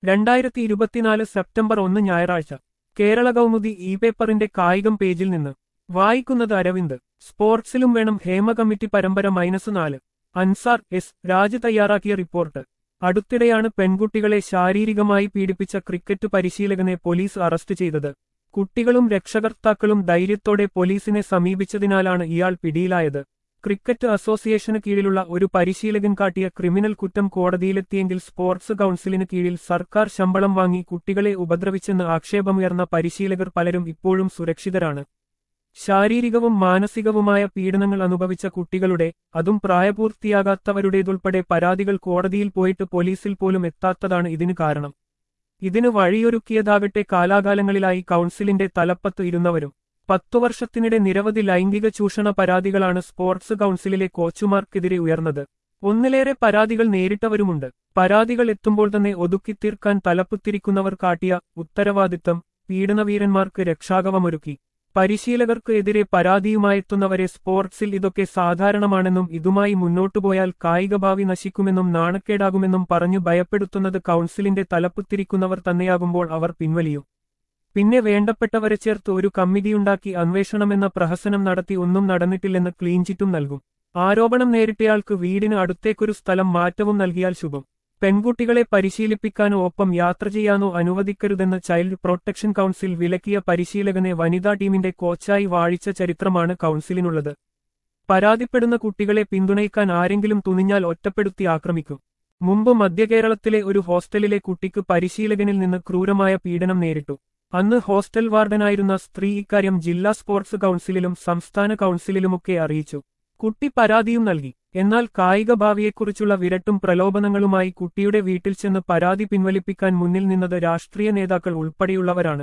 രണ്ടായിരത്തി ഇരുപത്തിനാല് സെപ്റ്റംബർ ഒന്ന് ഞായറാഴ്ച കേരള കൗമുദി ഇ പേപ്പറിന്റെ കായികം പേജിൽ നിന്ന് വായിക്കുന്നത് അരവിന്ദ് സ്പോർട്സിലും വേണം ഹേമ കമ്മിറ്റി പരമ്പര മൈനസ് നാല് അൻസാർ എസ് രാജ് തയ്യാറാക്കിയ റിപ്പോർട്ട് അടുത്തിടെയാണ് പെൺകുട്ടികളെ ശാരീരികമായി പീഡിപ്പിച്ച ക്രിക്കറ്റ് പരിശീലകനെ പോലീസ് അറസ്റ്റ് ചെയ്തത് കുട്ടികളും രക്ഷകർത്താക്കളും ധൈര്യത്തോടെ പോലീസിനെ സമീപിച്ചതിനാലാണ് ഇയാൾ പിടിയിലായത് ക്രിക്കറ്റ് അസോസിയേഷന് കീഴിലുള്ള ഒരു പരിശീലകൻ കാട്ടിയ ക്രിമിനൽ കുറ്റം കോടതിയിലെത്തിയെങ്കിൽ സ്പോർട്സ് കൗൺസിലിന് കീഴിൽ സർക്കാർ ശമ്പളം വാങ്ങി കുട്ടികളെ ഉപദ്രവിച്ചെന്ന് ആക്ഷേപമുയർന്ന പരിശീലകർ പലരും ഇപ്പോഴും സുരക്ഷിതരാണ് ശാരീരികവും മാനസികവുമായ പീഡനങ്ങൾ അനുഭവിച്ച കുട്ടികളുടെ അതും പ്രായപൂർത്തിയാകാത്തവരുടേതുൾപ്പെടെ പരാതികൾ കോടതിയിൽ പോയിട്ട് പോലീസിൽ പോലും എത്താത്തതാണ് ഇതിന് കാരണം ഇതിന് വഴിയൊരുക്കിയതാകട്ടെ കാലാകാലങ്ങളിലായി കൗൺസിലിന്റെ തലപ്പത്ത് ഇരുന്നവരും പത്തു വർഷത്തിനിടെ നിരവധി ലൈംഗിക ചൂഷണ പരാതികളാണ് സ്പോർട്സ് കൗൺസിലിലെ കോച്ചുമാർക്കെതിരെ ഉയർന്നത് ഒന്നിലേറെ പരാതികൾ നേരിട്ടവരുമുണ്ട് പരാതികൾ എത്തുമ്പോൾ തന്നെ ഒതുക്കിത്തീർക്കാൻ തലപ്പത്തിരിക്കുന്നവർ കാട്ടിയ ഉത്തരവാദിത്തം പീഡനവീരന്മാർക്ക് രക്ഷാകവമൊരുക്കി പരിശീലകർക്ക് എതിരെ പരാതിയുമായെത്തുന്നവരെ സ്പോർട്സിൽ ഇതൊക്കെ സാധാരണമാണെന്നും ഇതുമായി മുന്നോട്ടുപോയാൽ കായികഭാവി നശിക്കുമെന്നും നാണക്കേടാകുമെന്നും പറഞ്ഞു ഭയപ്പെടുത്തുന്നത് കൗൺസിലിന്റെ തലപ്പത്തിരിക്കുന്നവർ തന്നെയാകുമ്പോൾ അവർ പിൻവലിയും പിന്നെ വേണ്ടപ്പെട്ടവരെ ചേർത്ത് ഒരു കമ്മിറ്റിയുണ്ടാക്കി അന്വേഷണമെന്ന പ്രഹസനം നടത്തി ഒന്നും നടന്നിട്ടില്ലെന്ന് ക്ലീൻചിറ്റും നൽകും ആരോപണം നേരിട്ടയാൾക്ക് വീടിന് അടുത്തേക്കൊരു സ്ഥലം മാറ്റവും നൽകിയാൽ ശുഭം പെൺകുട്ടികളെ പരിശീലിപ്പിക്കാനോ ഒപ്പം യാത്ര ചെയ്യാനോ അനുവദിക്കരുതെന്ന് ചൈൽഡ് പ്രൊട്ടക്ഷൻ കൗൺസിൽ വിലക്കിയ പരിശീലകനെ വനിതാ ടീമിന്റെ കോച്ചായി വാഴിച്ച ചരിത്രമാണ് കൗൺസിലിനുള്ളത് പരാതിപ്പെടുന്ന കുട്ടികളെ പിന്തുണയ്ക്കാൻ ആരെങ്കിലും തുനിഞ്ഞാൽ ഒറ്റപ്പെടുത്തി ആക്രമിക്കും മുമ്പ് മധ്യകേരളത്തിലെ ഒരു ഹോസ്റ്റലിലെ കുട്ടിക്ക് പരിശീലകനിൽ നിന്ന് ക്രൂരമായ പീഡനം നേരിട്ടു അന്ന് ഹോസ്റ്റൽ വാർഡനായിരുന്ന സ്ത്രീ ഇക്കാര്യം ജില്ലാ സ്പോർട്സ് കൗൺസിലിലും സംസ്ഥാന കൗൺസിലിലുമൊക്കെ അറിയിച്ചു കുട്ടി പരാതിയും നൽകി എന്നാൽ കായിക ഭാവിയെക്കുറിച്ചുള്ള വിരട്ടും പ്രലോഭനങ്ങളുമായി കുട്ടിയുടെ വീട്ടിൽ ചെന്ന് പരാതി പിൻവലിപ്പിക്കാൻ മുന്നിൽ നിന്നത് രാഷ്ട്രീയ നേതാക്കൾ ഉൾപ്പെടെയുള്ളവരാണ്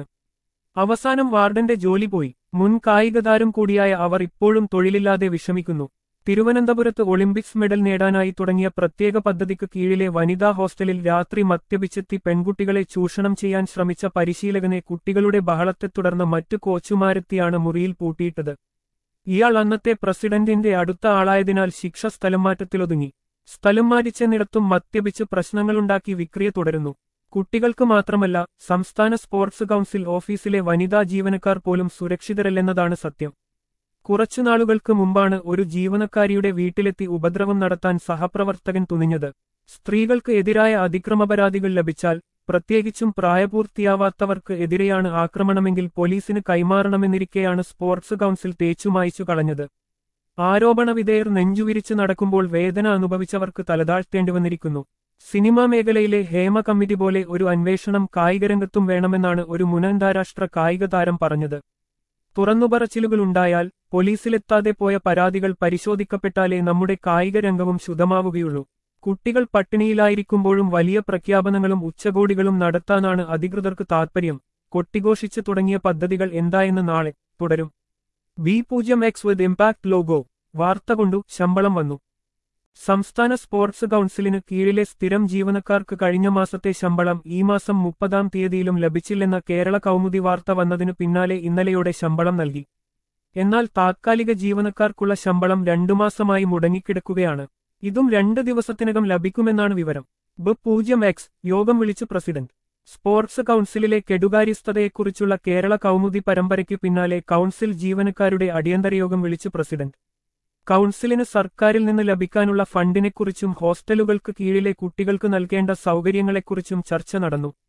അവസാനം വാർഡന്റെ ജോലി പോയി മുൻ കായികതാരം കൂടിയായ അവർ ഇപ്പോഴും തൊഴിലില്ലാതെ വിഷമിക്കുന്നു തിരുവനന്തപുരത്ത് ഒളിമ്പിക്സ് മെഡൽ നേടാനായി തുടങ്ങിയ പ്രത്യേക പദ്ധതിക്ക് കീഴിലെ വനിതാ ഹോസ്റ്റലിൽ രാത്രി മദ്യപിച്ചെത്തി പെൺകുട്ടികളെ ചൂഷണം ചെയ്യാൻ ശ്രമിച്ച പരിശീലകനെ കുട്ടികളുടെ ബഹളത്തെ തുടർന്ന് മറ്റു കോച്ചുമാരെത്തിയാണ് മുറിയിൽ പൂട്ടിയിട്ടത് ഇയാൾ അന്നത്തെ പ്രസിഡന്റിന്റെ അടുത്ത ആളായതിനാൽ ശിക്ഷ സ്ഥലം മാറ്റത്തിലൊതുങ്ങി സ്ഥലം മാറ്റിച്ചെന്നിടത്തും മദ്യപിച്ച് പ്രശ്നങ്ങളുണ്ടാക്കി വിക്രിയ തുടരുന്നു കുട്ടികൾക്ക് മാത്രമല്ല സംസ്ഥാന സ്പോർട്സ് കൗൺസിൽ ഓഫീസിലെ വനിതാ ജീവനക്കാർ പോലും സുരക്ഷിതരല്ലെന്നതാണ് സത്യം കുറച്ചുനാളുകൾക്ക് മുമ്പാണ് ഒരു ജീവനക്കാരിയുടെ വീട്ടിലെത്തി ഉപദ്രവം നടത്താൻ സഹപ്രവർത്തകൻ തുനിഞ്ഞത് സ്ത്രീകൾക്ക് എതിരായ അതിക്രമപരാതികൾ ലഭിച്ചാൽ പ്രത്യേകിച്ചും പ്രായപൂർത്തിയാവാത്തവർക്ക് എതിരെയാണ് ആക്രമണമെങ്കിൽ പോലീസിന് കൈമാറണമെന്നിരിക്കെയാണ് സ്പോർട്സ് കൗൺസിൽ തേച്ചുമായിച്ചു കളഞ്ഞത് ആരോപണ വിധേയർ നെഞ്ചുവിരിച്ച് നടക്കുമ്പോൾ വേദന അനുഭവിച്ചവർക്ക് തലതാഴ്ത്തേണ്ടിവന്നിരിക്കുന്നു സിനിമാ മേഖലയിലെ ഹേമ കമ്മിറ്റി പോലെ ഒരു അന്വേഷണം കായികരംഗത്തും വേണമെന്നാണ് ഒരു മുനന്താരാഷ്ട്ര കായിക താരം പറഞ്ഞത് തുറന്നുപറച്ചിലുകളുണ്ടായാൽ പോലീസിലെത്താതെ പോയ പരാതികൾ പരിശോധിക്കപ്പെട്ടാലേ നമ്മുടെ കായിക രംഗവും ശുദ്ധമാവുകയുള്ളൂ കുട്ടികൾ പട്ടിണിയിലായിരിക്കുമ്പോഴും വലിയ പ്രഖ്യാപനങ്ങളും ഉച്ചകോടികളും നടത്താനാണ് അധികൃതർക്ക് താൽപ്പര്യം കൊട്ടിഘോഷിച്ച് തുടങ്ങിയ പദ്ധതികൾ എന്തായെന്ന് നാളെ തുടരും ബി പൂജ്യം എക്സ് വിത്ത് ഇമ്പാക്ട് ലോഗോ വാർത്ത കൊണ്ടു ശമ്പളം വന്നു സംസ്ഥാന സ്പോർട്സ് കൗൺസിലിന് കീഴിലെ സ്ഥിരം ജീവനക്കാർക്ക് കഴിഞ്ഞ മാസത്തെ ശമ്പളം ഈ മാസം മുപ്പതാം തീയതിയിലും ലഭിച്ചില്ലെന്ന കേരള കൗമുദി വാർത്ത വന്നതിനു പിന്നാലെ ഇന്നലെയോടെ ശമ്പളം നൽകി എന്നാൽ താത്കാലിക ജീവനക്കാർക്കുള്ള ശമ്പളം രണ്ടു മാസമായി മുടങ്ങിക്കിടക്കുകയാണ് ഇതും രണ്ട് ദിവസത്തിനകം ലഭിക്കുമെന്നാണ് വിവരം ബ് പൂജ്യം എക്സ് യോഗം വിളിച്ചു പ്രസിഡന്റ് സ്പോർട്സ് കൗൺസിലിലെ കെടുകാര്യസ്ഥതയെക്കുറിച്ചുള്ള കേരള കൗമുദി പരമ്പരയ്ക്ക് പിന്നാലെ കൗൺസിൽ ജീവനക്കാരുടെ അടിയന്തര യോഗം വിളിച്ചു പ്രസിഡന്റ് കൗൺസിലിന് സർക്കാരിൽ നിന്ന് ലഭിക്കാനുള്ള ഫണ്ടിനെക്കുറിച്ചും ഹോസ്റ്റലുകൾക്ക് കീഴിലെ കുട്ടികൾക്ക് നൽകേണ്ട സൗകര്യങ്ങളെക്കുറിച്ചും ചർച്ച നടന്നു